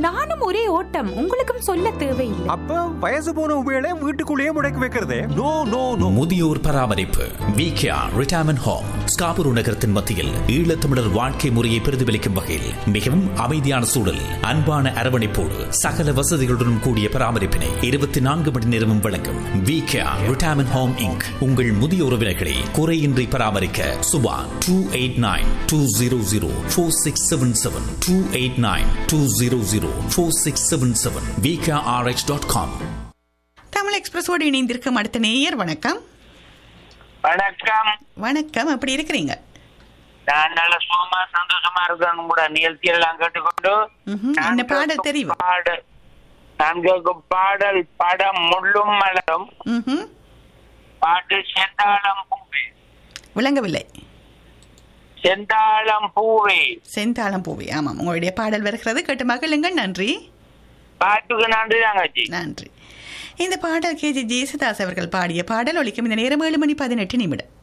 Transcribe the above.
நானும் ஒரே ஓட்டம் உங்களுக்கும் சொல்ல தேவையில்லை அப்ப வயசு போன உபயோக வீட்டுக்குள்ளேயே முடக்கி வைக்கிறதே நோ நோ நோ முதியோர் பராமரிப்பு விகேஆர் ரிட்டையர்மெண்ட் ஹோம் ஸ்காபுரு நகரத்தின் மத்தியில் ஈழத்தமிழர் வாழ்க்கை முறையை பிரதிபலிக்கும் வகையில் மிகவும் அமைதியான சூழல் அன்பான அரவணைப்போடு சகல வசதிகளுடன் கூடிய பராமரிப்பினை இருபத்தி நான்கு மணி நேரமும் வழங்கும் விகேஆர் ரிட்டையர்மெண்ட் ஹோம் இங்க் உங்கள் முதிய உறவினர்களை குறையின்றி பராமரிக்க Subha two eight nine two zero zero four six seven seven two eight nine two zero zero four six seven seven V K R X dot com Tamil எக்ஸ்பிரஸோடு இணைந்திருக்கும் அடுத்த நேயர் வணக்கம் வணக்கம் வணக்கம் எப்படி இருக்கிறீங்க நான் நல்ல சுகமா சந்தோஷமா இருக்கணும் கூட நிகழ்ச்சியெல்லாம் கேட்டுக்கொண்டு ம்ஹும். நான் என்ன பாடல் கேட்கும் தெரிவு? பாடல் நான் கேட்கும் பாடல் படம் முள்ளும் மலரும் ம்ஹும். பாட்டு செந்தாளம் பூவே விளங்கவில்லை செந்தாளம் பூவே செந்தாளம் பூவி ஆமாம் உங்களுடைய பாடல் வருகிறது கேட்டு மகிழுங்கள் நன்றி பாட்டுக்கு நன்றி தங்கச்சி நன்றி இந்த பாடல் கே ஜி ஜேசுதாஸ் அவர்கள் பாடிய பாடல் ஒலிக்கும் இந்த நேரம் ஏழு மணி பதினெட்டு நிமிடம்